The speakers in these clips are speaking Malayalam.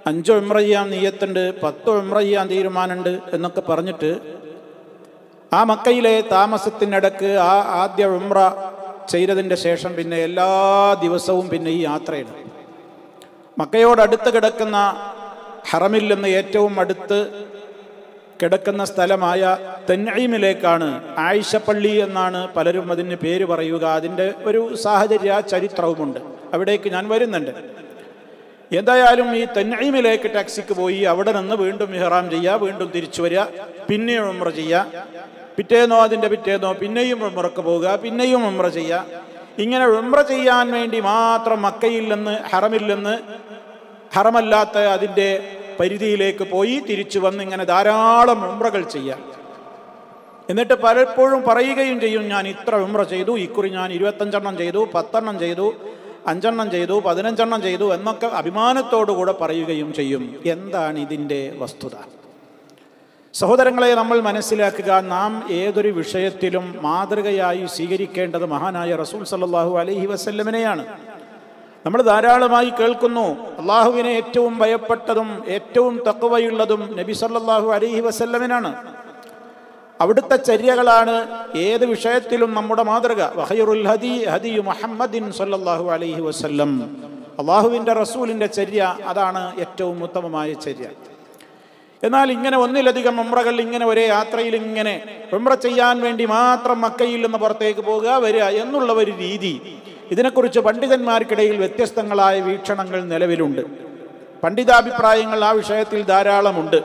അഞ്ച് ഉംറ ചെയ്യാൻ നീയത്തുണ്ട് പത്ത് ഉംറ ചെയ്യാൻ തീരുമാനമുണ്ട് എന്നൊക്കെ പറഞ്ഞിട്ട് ആ മക്കയിലെ താമസത്തിനിടക്ക് ആ ആദ്യ ഉംറ ചെയ്തതിൻ്റെ ശേഷം പിന്നെ എല്ലാ ദിവസവും പിന്നെ ഈ യാത്രയാണ് മക്കയോടടുത്ത് കിടക്കുന്ന ഹറമിൽ നിന്ന് ഏറ്റവും അടുത്ത് കിടക്കുന്ന സ്ഥലമായ തെന്നീമിലേക്കാണ് ആയിഷപ്പള്ളി എന്നാണ് പലരും അതിന് പേര് പറയുക അതിൻ്റെ ഒരു സാഹചര്യ ചരിത്രവുമുണ്ട് അവിടേക്ക് ഞാൻ വരുന്നുണ്ട് എന്തായാലും ഈ തെന്നീമിലേക്ക് ടാക്സിക്ക് പോയി അവിടെ നിന്ന് വീണ്ടും ഇഹ്റാം ചെയ്യുക വീണ്ടും തിരിച്ചു വരിക പിന്നെയും ഉമ്ര ചെയ്യുക പിറ്റേന്നോ അതിൻ്റെ പിറ്റേന്നോ പിന്നെയും ഉമ്രക്ക് പോവുക പിന്നെയും ഉമ്ര ചെയ്യുക ഇങ്ങനെ ഉമ്ര ചെയ്യാൻ വേണ്ടി മാത്രം മക്കയിൽ നിന്ന് ഹറമിൽ നിന്ന് ഹറമല്ലാത്ത അതിൻ്റെ പരിധിയിലേക്ക് പോയി തിരിച്ചു വന്ന് ഇങ്ങനെ ധാരാളം ഉമ്രകൾ ചെയ്യാം എന്നിട്ട് പലപ്പോഴും പറയുകയും ചെയ്യും ഞാൻ ഇത്ര ഉമ്ര ചെയ്തു ഇക്കുറി ഞാൻ ഇരുപത്തഞ്ചെണ്ണം ചെയ്തു പത്തെണ്ണം ചെയ്തു അഞ്ചെണ്ണം ചെയ്തു പതിനഞ്ചെണ്ണം ചെയ്തു എന്നൊക്കെ അഭിമാനത്തോടുകൂടെ പറയുകയും ചെയ്യും എന്താണ് ഇതിൻ്റെ വസ്തുത സഹോദരങ്ങളെ നമ്മൾ മനസ്സിലാക്കുക നാം ഏതൊരു വിഷയത്തിലും മാതൃകയായി സ്വീകരിക്കേണ്ടത് മഹാനായ റസൂൽ സല്ലാഹു അലൈഹി വസല്ലമിനെയാണ് നമ്മൾ ധാരാളമായി കേൾക്കുന്നു അള്ളാഹുവിനെ ഏറ്റവും ഭയപ്പെട്ടതും ഏറ്റവും തക്കവയുള്ളതും നബി സല്ലാഹു അലൈഹി വസല്ലമിനാണ് അവിടുത്തെ ചര്യകളാണ് ഏത് വിഷയത്തിലും നമ്മുടെ മാതൃക വഹയുറുൽ ഹദി ഹദി മുഹമ്മദിൻ സല്ലല്ലാഹു അലൈഹി വസല്ലം അള്ളാഹുവിൻ്റെ റസൂലിൻ്റെ ചര്യ അതാണ് ഏറ്റവും ഉത്തമമായ ചര്യ എന്നാൽ ഇങ്ങനെ ഒന്നിലധികം ഉമ്രകൾ ഇങ്ങനെ ഒരേ യാത്രയിൽ ഇങ്ങനെ ഉമ്ര ചെയ്യാൻ വേണ്ടി മാത്രം മക്കയിൽ നിന്ന് പുറത്തേക്ക് പോകുക വരിക എന്നുള്ള ഒരു രീതി ഇതിനെക്കുറിച്ച് പണ്ഡിതന്മാർക്കിടയിൽ വ്യത്യസ്തങ്ങളായ വീക്ഷണങ്ങൾ നിലവിലുണ്ട് പണ്ഡിതാഭിപ്രായങ്ങൾ ആ വിഷയത്തിൽ ധാരാളമുണ്ട്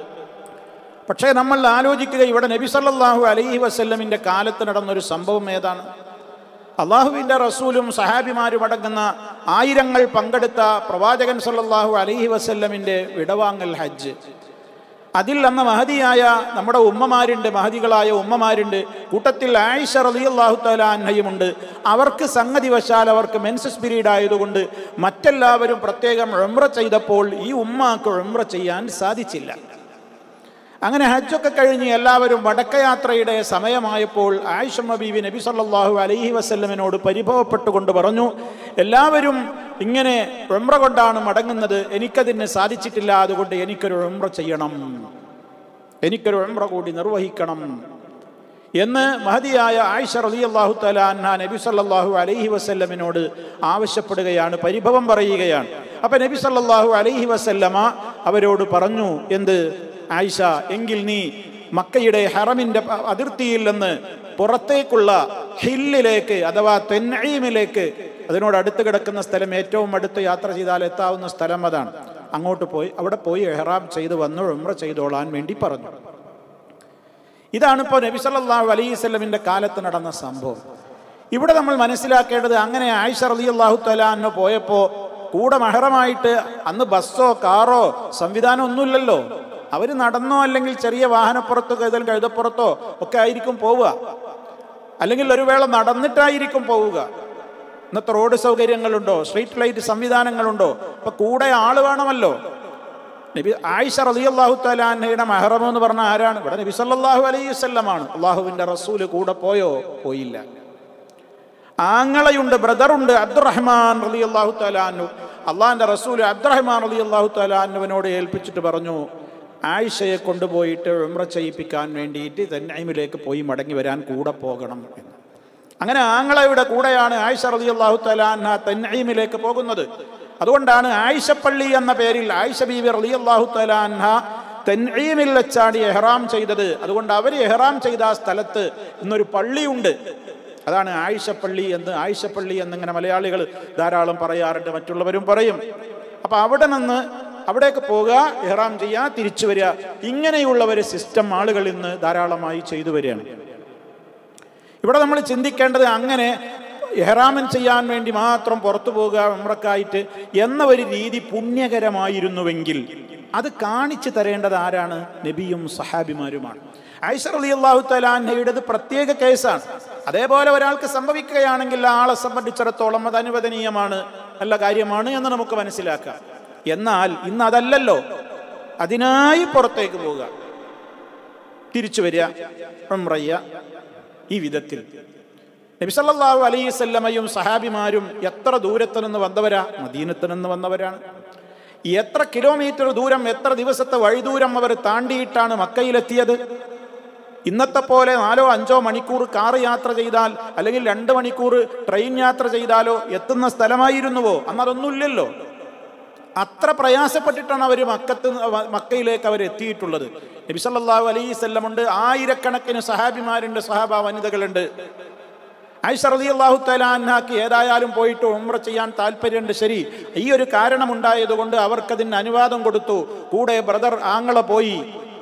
പക്ഷേ നമ്മൾ ആലോചിക്കുക ഇവിടെ നബി സല്ലല്ലാഹു അലൈഹി വസല്ലമിൻ്റെ കാലത്ത് നടന്നൊരു സംഭവം ഏതാണ് അള്ളാഹുവിൻ്റെ റസൂലും സഹാബിമാരും അടങ്ങുന്ന ആയിരങ്ങൾ പങ്കെടുത്ത പ്രവാചകൻ സല്ലല്ലാഹു അലൈഹി വസല്ലമിൻ്റെ വിടവാങ്ങൽ ഹജ്ജ് അതിൽ അന്ന് മഹതിയായ നമ്മുടെ ഉമ്മമാരുണ്ട് മഹതികളായ ഉമ്മമാരുണ്ട് കൂട്ടത്തിൽ ആയിഷ റളിയല്ലാഹു തആല അൻഹയുമുണ്ട് അവർക്ക് സംഗതി വശാൽ അവർക്ക് മെൻസസ് പീരീഡ് ആയതുകൊണ്ട് മറ്റെല്ലാവരും പ്രത്യേകം ഉംറ ചെയ്തപ്പോൾ ഈ ഉമ്മാക്ക് ഉംറ ചെയ്യാൻ സാധിച്ചില്ല അങ്ങനെ ഹജ്ജൊക്കെ കഴിഞ്ഞ് എല്ലാവരും വടക്കയാത്രയുടെ സമയമായപ്പോൾ ആയിഷമ്മ ബീവി നബി സല്ലല്ലാഹു അലൈഹി വസല്ലമിനോട് പരിഭവപ്പെട്ടുകൊണ്ട് പറഞ്ഞു എല്ലാവരും ഇങ്ങനെ ഉംറ കൊണ്ടാണ് മടങ്ങുന്നത് എനിക്കതിന് സാധിച്ചിട്ടില്ല അതുകൊണ്ട് എനിക്കൊരു ഉംറ ചെയ്യണം എനിക്കൊരു ഉംറ കൂടി നിർവഹിക്കണം എന്ന് മഹതിയായ ആയിഷ റളിയല്ലാഹു തആല അൻഹ നബി സല്ലല്ലാഹു അലൈഹി വസല്ലമിനോട് ആവശ്യപ്പെടുകയാണ് പരിഭവം പറയുകയാണ് അപ്പൊ നബി സല്ലല്ലാഹു അലൈഹി വസല്ലമ അവരോട് പറഞ്ഞു എന്ത് ആയിഷ എങ്കിൽ നീ മക്കയുടെ ഹറമിന്റെ അതിർത്തിയിൽ നിന്ന് പുറത്തേക്കുള്ള ഹില്ലിലേക്ക് അഥവാ തെന്നീമിലേക്ക് അതിനോട് അടുത്ത് കിടക്കുന്ന സ്ഥലം ഏറ്റവും അടുത്ത് യാത്ര ചെയ്താൽ എത്താവുന്ന സ്ഥലം അതാണ് അങ്ങോട്ട് പോയി അവിടെ പോയി എഹ്റാം ചെയ്ത് വന്ന് ഉമ്ര ചെയ്തോളാൻ വേണ്ടി പറഞ്ഞു ഇതാണ് ഇപ്പോൾ നബി സല്ലല്ലാഹു അലൈഹി സ്വലമിൻ്റെ കാലത്ത് നടന്ന സംഭവം ഇവിടെ നമ്മൾ മനസ്സിലാക്കേണ്ടത് അങ്ങനെ ആയിഷ റളിയല്ലാഹു തലാന്ന് പോയപ്പോൾ കൂടെ മഹറമായിട്ട് അന്ന് ബസ്സോ കാറോ സംവിധാനം ഒന്നുമില്ലല്ലോ അവർ നടന്നോ അല്ലെങ്കിൽ ചെറിയ വാഹനപ്പുറത്തോ കഴുതൽ കഴുതപ്പുറത്തോ ഒക്കെ ആയിരിക്കും പോവുക അല്ലെങ്കിൽ ഒരു വേള നടന്നിട്ടായിരിക്കും പോവുക ഇന്നത്തെ റോഡ് സൗകര്യങ്ങളുണ്ടോ സ്ട്രീറ്റ് ലൈറ്റ് സംവിധാനങ്ങളുണ്ടോ അപ്പൊ കൂടെ ആള് വേണമല്ലോ നബി ആയിഷ റളിയല്ലാഹു തലാൻഹയുടെ മെഹറം എന്ന് പറഞ്ഞ ആരാണ് ഇവിടെ നബി സല്ലല്ലാഹു അലൈഹി വസല്ലമാണ് അള്ളാഹുവിന്റെ റസൂല് കൂടെ പോയോ പോയില്ല ആങ്ങളയുണ്ട് ബ്രദറുണ്ട് അബ്ദുറഹ്മാൻ റളിയല്ലാഹു തലാനു അള്ളാഹിന്റെ റസൂൽ അബ്ദുറഹ്മാൻ റളിയല്ലാഹു തലാനുവിനോട് ഏൽപ്പിച്ചിട്ട് പറഞ്ഞു ആയിഷയെ കൊണ്ടുപോയിട്ട് ഉംറ ചെയ്യിപ്പിക്കാൻ വേണ്ടിയിട്ട് തെന്നൈമിലേക്ക് പോയി മടങ്ങി വരാൻ കൂടെ പോകണം എന്ന് അങ്ങനെ ആങ്ങളയുടെ കൂടെയാണ് ആയിഷ റളിയല്ലാഹു തലാൻഹ തെന്നൈമിലേക്ക് പോകുന്നത് അതുകൊണ്ടാണ് ആയിഷപ്പള്ളി എന്ന പേരിൽ ആയിഷ ബീവി റളിയല്ലാഹു തലാൻഹ തെൻഈമിൽ വെച്ചാണ് എഹ്റാം ചെയ്തത് അതുകൊണ്ട് അവർ എഹ്റാം ചെയ്ത ആ സ്ഥലത്ത് ഇന്നൊരു പള്ളിയുണ്ട് അതാണ് ആയിഷപ്പള്ളി എന്ന് ആയിഷപ്പള്ളി എന്നിങ്ങനെ മലയാളികൾ ധാരാളം പറയാറുണ്ട് മറ്റുള്ളവരും പറയും അപ്പൊ അവിടെ നിന്ന് അവിടേക്ക് പോകുക എഹ്റാം ചെയ്യുക തിരിച്ചു വരിക ഇങ്ങനെയുള്ള ഒരു സിസ്റ്റം ആളുകൾ ഇന്ന് ധാരാളമായി ചെയ്തു വരികയാണ് ഇവിടെ നമ്മൾ ചിന്തിക്കേണ്ടത് അങ്ങനെ എഹ്റാമൻ ചെയ്യാൻ വേണ്ടി മാത്രം പുറത്തു പോകുക ഉമ്രക്കായിട്ട് എന്ന ഒരു രീതി പുണ്യകരമായിരുന്നുവെങ്കിൽ അത് കാണിച്ചു തരേണ്ടത് ആരാണ് നബിയും സഹാബിമാരുമാണ് ഐസർ അലി അള്ളാഹു തലാൻഹയുടേത് പ്രത്യേക കേസാണ് അതേപോലെ ഒരാൾക്ക് സംഭവിക്കുകയാണെങ്കിൽ ആ ആളെ സംബന്ധിച്ചിടത്തോളം അത് അനുവദനീയമാണ് നല്ല കാര്യമാണ് എന്ന് നമുക്ക് മനസ്സിലാക്കാം എന്നാൽ ഇന്ന് അതല്ലല്ലോ അതിനായി പുറത്തേക്ക് പോവുക തിരിച്ചു വരിക ഉംറയ്യ ഈ വിധത്തിൽ നബിസല്ലാഹു അലൈസല്ലമയും സഹാബിമാരും എത്ര ദൂരത്തു നിന്ന് വന്നവരാ മദീനത്തു നിന്ന് വന്നവരാണ് എത്ര കിലോമീറ്റർ ദൂരം എത്ര ദിവസത്തെ വഴിദൂരം അവർ താണ്ടിയിട്ടാണ് മക്കയിലെത്തിയത് ഇന്നത്തെ പോലെ നാലോ അഞ്ചോ മണിക്കൂർ കാറ് യാത്ര ചെയ്താൽ അല്ലെങ്കിൽ രണ്ട് മണിക്കൂർ ട്രെയിൻ യാത്ര ചെയ്താലോ എത്തുന്ന സ്ഥലമായിരുന്നുവോ അന്നതൊന്നുമില്ലല്ലോ അത്ര പ്രയാസപ്പെട്ടിട്ടാണ് അവർ മക്കത്ത് മക്കയിലേക്ക് അവർ എത്തിയിട്ടുള്ളത് നബി സല്ലല്ലാഹു അലൈഹി വസല്ലമുണ്ട് ആയിരക്കണക്കിന് സഹാബിമാരുണ്ട് സഹാബ വനിതകളുണ്ട് ആയിഷ റളിയല്ലാഹു തആല അൻഹാക്ക് ഏതായാലും പോയിട്ട് ഉംറ ചെയ്യാൻ താല്പര്യമുണ്ട് ശരി ഈ ഒരു കാരണമുണ്ടായതുകൊണ്ട് അവർക്കതിന് അനുവാദം കൊടുത്തു കൂടെ ബ്രദർ ആങ്ങള പോയി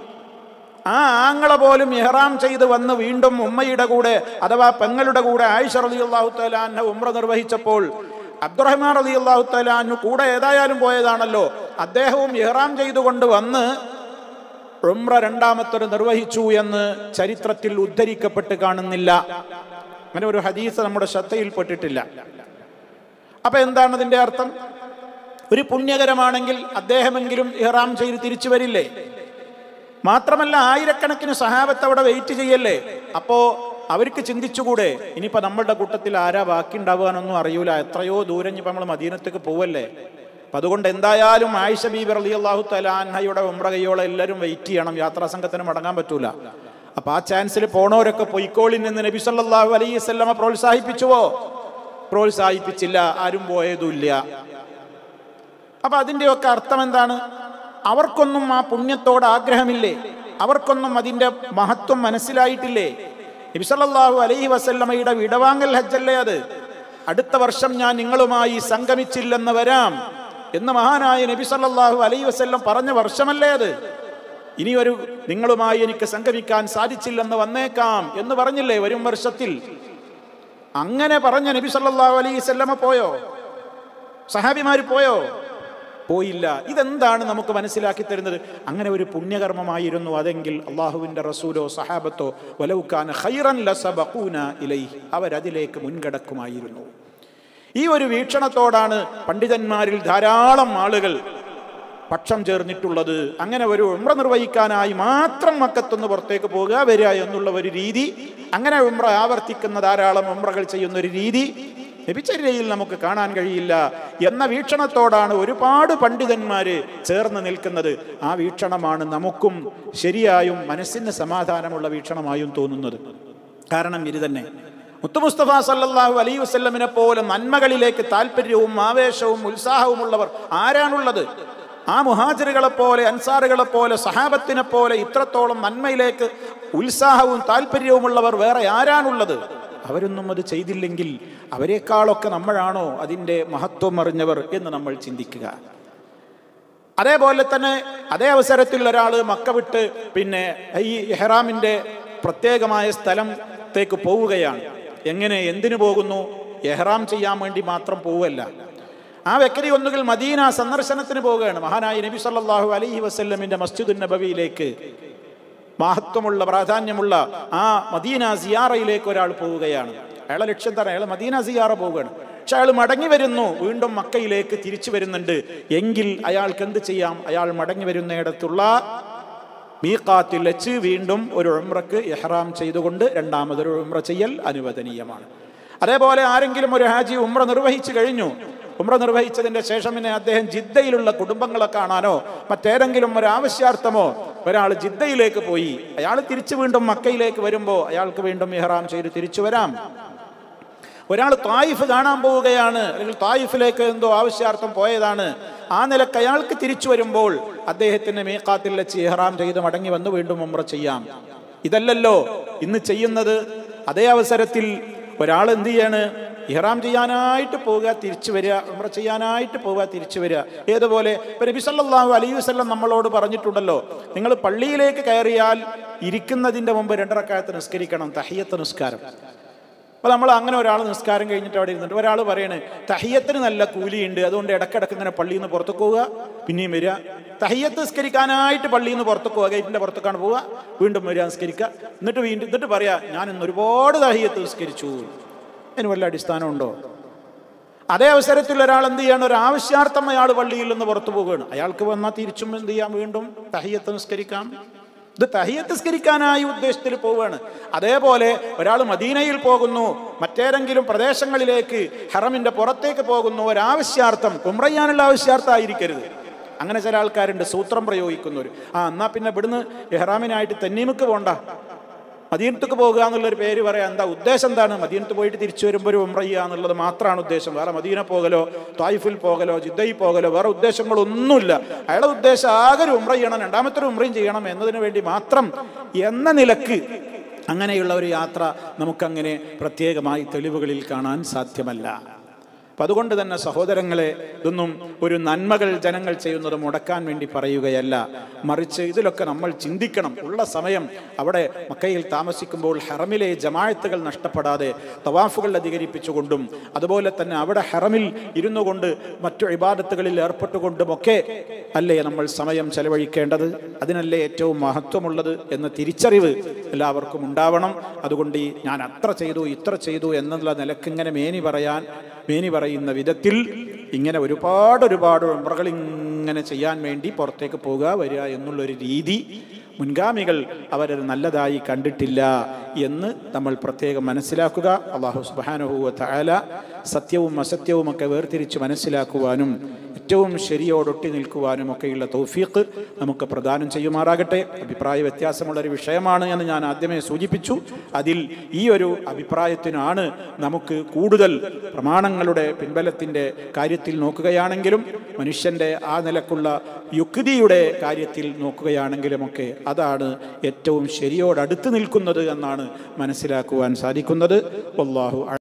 ആ ആങ്ങള പോലും ഇഹ്റാം ചെയ്ത് വന്ന് വീണ്ടും ഉമ്മയുടെ കൂടെ അഥവാ പെങ്ങളുടെ കൂടെ ആയിഷ റളിയല്ലാഹു തആല അൻഹ ഉംറ നിർവഹിച്ചപ്പോൾ അബ്ദുറഹ്മാൻ റളിയല്ലാഹു തആല അൻഹു കൂടെ ഏതായാലും പോയതാണല്ലോ അദ്ദേഹവും ഇഹ്റാം ചെയ്തുകൊണ്ട് വന്ന് ഉംറ രണ്ടാമത്തൊരു നിർവഹിച്ചു എന്ന് ചരിത്രത്തിൽ ഉദ്ധരിക്കപ്പെട്ട് കാണുന്നില്ല അങ്ങനെ ഒരു ഹദീസ് നമ്മുടെ ശ്രദ്ധയിൽപ്പെട്ടിട്ടില്ല അപ്പൊ എന്താണ് അതിന്റെ അർത്ഥം ഒരു പുണ്യകരമാണെങ്കിൽ അദ്ദേഹമെങ്കിലും ഇഹ്റാം ചെയ്ത് തിരിച്ചു വരില്ലേ മാത്രമല്ല ആയിരക്കണക്കിന് സഹാബത്ത് അവിടെ വെയിറ്റ് ചെയ്യല്ലേ അപ്പോ അവർക്ക് ചിന്തിച്ചുകൂടെ ഇനിയിപ്പോ നമ്മളുടെ കൂട്ടത്തിൽ ആരാ ബാക്കി ഉണ്ടാവാനൊന്നും അറിയൂല എത്രയോ ദൂരം ഇനിയിപ്പോ നമ്മൾ മദീനത്തേക്ക് പോവല്ലേ അപ്പൊ അതുകൊണ്ട് എന്തായാലും ആയിഷ ബീബി റലി അള്ളാഹു തലാൻഹയുടെ ഉമ്ര കയ്യോളം എല്ലാവരും വെയിറ്റ് ചെയ്യണം യാത്രാ സംഘത്തിന് മടങ്ങാൻ പറ്റൂല അപ്പൊ ആ ചാൻസിൽ പോണവരൊക്കെ പൊയ്ക്കോളിൻ എന്ന് നബി സല്ലല്ലാഹു അലൈഹി വസല്ലമ പ്രോത്സാഹിപ്പിച്ചുവോ പ്രോത്സാഹിപ്പിച്ചില്ല ആരും പോയതുമില്ല അപ്പൊ അതിൻ്റെയൊക്കെ അർത്ഥം എന്താണ് അവർക്കൊന്നും ആ പുണ്യത്തോട് ആഗ്രഹമില്ലേ അവർക്കൊന്നും അതിൻ്റെ മഹത്വം മനസ്സിലായിട്ടില്ലേ നബിസല്ലാഹു അലൈഹി വസല്ലമയുടെ വിടവാങ്ങൽ ഹജ്ജല്ലേ അത് അടുത്ത വർഷം ഞാൻ നിങ്ങളുമായി സംഗമിച്ചില്ലെന്ന് വരാം എന്ന് മഹാനായ നബി സല്ലല്ലാഹു അലൈഹി വസല്ലം പറഞ്ഞ വർഷമല്ലേ അത് ഇനി ഒരു നിങ്ങളുമായി എനിക്ക് സംഗമിക്കാൻ സാധിച്ചില്ലെന്ന് വന്നേക്കാം എന്ന് പറഞ്ഞില്ലേ വരും വർഷത്തിൽ അങ്ങനെ പറഞ്ഞ നബി സല്ലല്ലാഹു അലൈഹി വസല്ലമ പോയോ സഹാബിമാര് പോയോ പോയില്ല ഇതെന്താണ് നമുക്ക് മനസ്സിലാക്കി തരുന്നത് അങ്ങനെ ഒരു പുണ്യകർമ്മമായിരുന്നു അതെങ്കിൽ അള്ളാഹുവിൻ്റെ റസൂലോ സഹാബത്തോ വലൗക്കാൻ ഖൈറൻ ലസബഖൂന ഇലൈഹി അവരതിലേക്ക് മുൻകടക്കുമായിരുന്നു ഈ ഒരു വീക്ഷണത്തോടാണ് പണ്ഡിതന്മാരിൽ ധാരാളം ആളുകൾ പക്ഷം ചേർന്നിട്ടുള്ളത് അങ്ങനെ ഒരു ഉമ്ര നിർവഹിക്കാനായി മാത്രം മക്കത്തുനിന്ന് പുറത്തേക്ക് പോകുക വരിക എന്നുള്ള ഒരു രീതി അങ്ങനെ ഉമ്ര ആവർത്തിക്കുന്ന ധാരാളം ഉമ്രകൾ ചെയ്യുന്ന ഒരു രീതി വ്യഭിചര്യയിൽ നമുക്ക് കാണാൻ കഴിയില്ല എന്ന വീക്ഷണത്തോടാണ് ഒരുപാട് പണ്ഡിതന്മാര് ചേർന്ന് നിൽക്കുന്നത് ആ വീക്ഷണമാണ് നമുക്കും ശരിയായും മനസ്സിന് സമാധാനമുള്ള വീക്ഷണമായും തോന്നുന്നത് കാരണം ഇത് തന്നെ മുത്തുമുസ്തഫ സല്ലല്ലാഹു അലൈഹി വസല്ലമിനെ പോലെ നന്മകളിലേക്ക് താല്പര്യവും ആവേശവും ഉത്സാഹവുമുള്ളവർ ആരാണുള്ളത് ആ മുഹാജിറുകളെ പോലെ അൻസാറുകളെ പോലെ സഹാബത്തിനെ പോലെ ഇത്രത്തോളം നന്മയിലേക്ക് ഉത്സാഹവും താല്പര്യവുമുള്ളവർ വേറെ ആരാണുള്ളത് അവരൊന്നും അത് ചെയ്തില്ലെങ്കിൽ അവരെക്കാളൊക്കെ നമ്മളാണോ അതിൻ്റെ മഹത്വം അറിഞ്ഞവർ എന്ന് നമ്മൾ ചിന്തിക്കുക അതേപോലെ തന്നെ അതേ അവസരത്തിൽ ഒരാൾ മക്ക വിട്ട് പിന്നെ ഈ എഹ്റാമിൻ്റെ പ്രത്യേകമായ സ്ഥലത്തേക്ക് പോവുകയാണ് എങ്ങനെ എന്തിനു പോകുന്നു എഹ്റാം ചെയ്യാൻ വേണ്ടി മാത്രം പോവല്ല ആ വ്യക്തി ഒന്നുകിൽ മദീന സന്ദർശനത്തിന് പോവുകയാണ് മഹാനായ നബി സല്ലല്ലാഹു അലൈഹി വസല്ലമിന്റെ മസ്ജിദുൻ നബവിയിലേക്ക് മഹത്വമുള്ള പ്രാധാന്യമുള്ള ആ മദീന സിയാറയിലേക്ക് ഒരാൾ പോവുകയാണ് അയാളെ ലക്ഷ്യം തരാം അയാൾ മദീന സിയാറ പോവുകയാണ് പക്ഷെ അയാൾ മടങ്ങി വരുന്നു വീണ്ടും മക്കയിലേക്ക് തിരിച്ചു വരുന്നുണ്ട് എങ്കിൽ അയാൾക്ക് എന്ത് ചെയ്യാം അയാൾ മടങ്ങി വരുന്നിടത്തുള്ള മീക്കാത്തിൽ വെച്ച് വീണ്ടും ഒരു ഉംറക്ക് ഇഹ്റാം ചെയ്തുകൊണ്ട് രണ്ടാമതൊരു ഉംറ ചെയ്യൽ അനുവദനീയമാണ് അതേപോലെ ആരെങ്കിലും ഒരു ഹാജി ഉംറ നിർവഹിച്ചു കഴിഞ്ഞു ഉംറ നിർവഹിച്ചതിന്റെ ശേഷം പിന്നെ അദ്ദേഹം ജിദ്ദയിലുള്ള കുടുംബങ്ങളെ കാണാനോ മറ്റേതെങ്കിലും ഒരു ആവശ്യാർത്ഥമോ ഒരാൾ ജിദ്ദയിലേക്ക് പോയി അയാൾ തിരിച്ചു വീണ്ടും മക്കയിലേക്ക് വരുമ്പോൾ അയാൾക്ക് വീണ്ടും ഇഹ്റാം ചെയ്ത് തിരിച്ചു വരാം ഒരാൾ തായിഫ് കാണാൻ പോവുകയാണ് അല്ലെങ്കിൽ തായിഫിലേക്ക് എന്തോ ആവശ്യാർത്ഥം പോയതാണ് ആ നിലക്ക് അയാൾക്ക് തിരിച്ചു വരുമ്പോൾ അദ്ദേഹത്തിന് മീക്കാത്തിൽ വെച്ച് ഇഹ്റാം ചെയ്ത് മടങ്ങി വന്ന് വീണ്ടും ഉമ്ര ചെയ്യാം ഇതല്ലല്ലോ ഇന്ന് ചെയ്യുന്നത് അതേ അവസരത്തിൽ ഒരാൾ എന്ത് ചെയ്യാണ് ഇഹ്റാം ചെയ്യാനായിട്ട് പോവുക തിരിച്ചു വരിക ഉമ്ര ചെയ്യാനായിട്ട് പോവുക തിരിച്ചു വരിക ഏതുപോലെ ഇപ്പൊ നബി സല്ലല്ലാഹു അലൈഹി വസല്ലം നമ്മളോട് പറഞ്ഞിട്ടുണ്ടല്ലോ നിങ്ങൾ പള്ളിയിലേക്ക് കയറിയാൽ ഇരിക്കുന്നതിന്റെ മുമ്പ് രണ്ടരക്കാലത്ത് നിസ്കരിക്കണം തഹിയത്ത് നിസ്കാരം അപ്പോൾ നമ്മൾ അങ്ങനെ ഒരാൾ നിസ്കാരം കഴിഞ്ഞിട്ട് അവിടെ ഇരുന്നിട്ട് ഒരാൾ പറയണ് തഹിയത്തിന് നല്ല കൂലിയുണ്ട് അതുകൊണ്ട് ഇടക്കിടക്ക് ഇങ്ങനെ പള്ളിയിൽ നിന്ന് പുറത്തു പോവുക പിന്നെയും വരിക തഹിയത്ത് നിസ്കരിക്കാനായിട്ട് പള്ളിയിൽ നിന്ന് പുറത്തു പോവുക ഗേറ്റിൻ്റെ പുറത്തേക്കാണ് പോവുക വീണ്ടും വരിക നിസ്കരിക്കുക എന്നിട്ട് വീണ്ടും എന്നിട്ട് പറയാ ഞാൻ ഇന്ന് ഒരുപാട് തഹിയത്ത് നിസ്കരിച്ചു അതിന് വല്ല അടിസ്ഥാനമുണ്ടോ അതേ അവസരത്തിൽ ഒരാൾ എന്ത് ചെയ്യണം ഒരു ആവശ്യാർത്ഥം അയാൾ പള്ളിയിൽ നിന്ന് പുറത്തു പോവുകയാണ് അയാൾക്ക് വന്നാൽ തിരിച്ചും എന്ത് ചെയ്യാം വീണ്ടും തഹിയത്ത് നിസ്കരിക്കാം ഇത് തഹിയത്ത് നിസ്കരിക്കാനായി ഉദ്ദേശത്തിൽ പോവുകയാണ് അതേപോലെ ഒരാൾ മദീനയിൽ പോകുന്നു മറ്റേതെങ്കിലും പ്രദേശങ്ങളിലേക്ക് ഹറമിന്റെ പുറത്തേക്ക് പോകുന്നു ഒരാവശ്യാർത്ഥം കുമ്രയ്യാനുള്ള ആവശ്യാർത്ഥമായിരിക്കരുത് അങ്ങനെ ചില ആൾക്കാരുണ്ട് സൂത്രം പ്രയോഗിക്കുന്നവർ ആ എന്നാൽ പിന്നെ ഇവിടുന്ന് എഹ്റാമിനായിട്ട് തെന്നീമുക്ക് പോണ്ട മദീനത്തേക്ക് പോകുക എന്നുള്ളൊരു പേര് പറയാം എന്താ ഉദ്ദേശം എന്താണ് മദീനത്ത് പോയിട്ട് തിരിച്ചു വരുമ്പോൾ ഒരു ഉംറ ചെയ്യുക എന്നുള്ളത് മാത്രമാണ് ഉദ്ദേശം വേറെ മദീന പോകലോ തായിഫിൽ പോകലോ ജിദ്ദയിൽ പോകലോ വേറെ ഉദ്ദേശങ്ങളൊന്നുമില്ല അയാളുടെ ഉദ്ദേശം ആകെ ഒരു ഉംറ ചെയ്യണം രണ്ടാമത്തെ ഒരു ഉംറയും ചെയ്യണം എന്നതിന് വേണ്ടി മാത്രം എന്ന നിലക്ക് അങ്ങനെയുള്ള ഒരു യാത്ര നമുക്കങ്ങനെ പ്രത്യേകമായി തെളിവുകളിൽ കാണാൻ സാധ്യമല്ല അപ്പം അതുകൊണ്ട് തന്നെ സഹോദരങ്ങളെ ഇതൊന്നും ഒരു നന്മകൾ ജനങ്ങൾ ചെയ്യുന്നത് മുടക്കാൻ വേണ്ടി പറയുകയല്ല മറിച്ച് ഇതിലൊക്കെ നമ്മൾ ചിന്തിക്കണം ഉള്ള സമയം അവിടെ മക്കയിൽ താമസിക്കുമ്പോൾ ഹറമിലെ ജമായത്തുകൾ നഷ്ടപ്പെടാതെ തവാഫുകൾ അധികരിപ്പിച്ചുകൊണ്ടും അതുപോലെ തന്നെ അവിടെ ഹറമിൽ ഇരുന്നു കൊണ്ട് മറ്റു ഇബാദത്തുകളിൽ ഏർപ്പെട്ടുകൊണ്ടുമൊക്കെ അല്ലേ നമ്മൾ സമയം ചെലവഴിക്കേണ്ടത് അതിനല്ലേ ഏറ്റവും മഹത്വമുള്ളത് എന്ന തിരിച്ചറിവ് എല്ലാവർക്കും ഉണ്ടാവണം അതുകൊണ്ട് ഈ ഞാൻ അത്ര ചെയ്തു ഇത്ര ചെയ്തു എന്നുള്ള നിലക്ക് ഇങ്ങനെ മേനി പറയാൻ മേനി പറയുന്ന വിധത്തിൽ ഇങ്ങനെ ഒരുപാട് ഒരുപാട് ഉംറകൾ ഇങ്ങനെ ചെയ്യാൻ വേണ്ടി പുറത്തേക്ക് പോകുക വരിക എന്നുള്ളൊരു രീതി മുൻഗാമികൾ അവരത് നല്ലതായി കണ്ടിട്ടില്ല എന്ന് നമ്മൾ പ്രത്യേകം മനസ്സിലാക്കുക അള്ളാഹു സുബാനുഹൂവ തആല സത്യവും അസത്യവും ഒക്കെ വേർതിരിച്ച് മനസ്സിലാക്കുവാനും ഏറ്റവും ശരിയോടൊട്ടി നിൽക്കുവാനും ഒക്കെയുള്ള തൗഫീഖ് നമുക്ക് പ്രദാനം ചെയ്യുമാറാകട്ടെ അഭിപ്രായ വ്യത്യാസമുള്ളൊരു വിഷയമാണ് എന്ന് ഞാൻ ആദ്യമേ സൂചിപ്പിച്ചു അതിൽ ഈ ഒരു അഭിപ്രായത്തിനാണ് നമുക്ക് കൂടുതൽ പ്രമാണങ്ങളുടെ പിൻബലത്തിൻ്റെ കാര്യത്തിൽ നോക്കുകയാണെങ്കിലും മനുഷ്യൻ്റെ ആ നിലക്കുള്ള യുക്തിയുടെ കാര്യത്തിൽ നോക്കുകയാണെങ്കിലുമൊക്കെ അതാണ് ഏറ്റവും ശരിയോടടുത്ത് നിൽക്കുന്നത് എന്നാണ് മനസ്സിലാക്കുവാൻ സാധിക്കുന്നത് അള്ളാഹു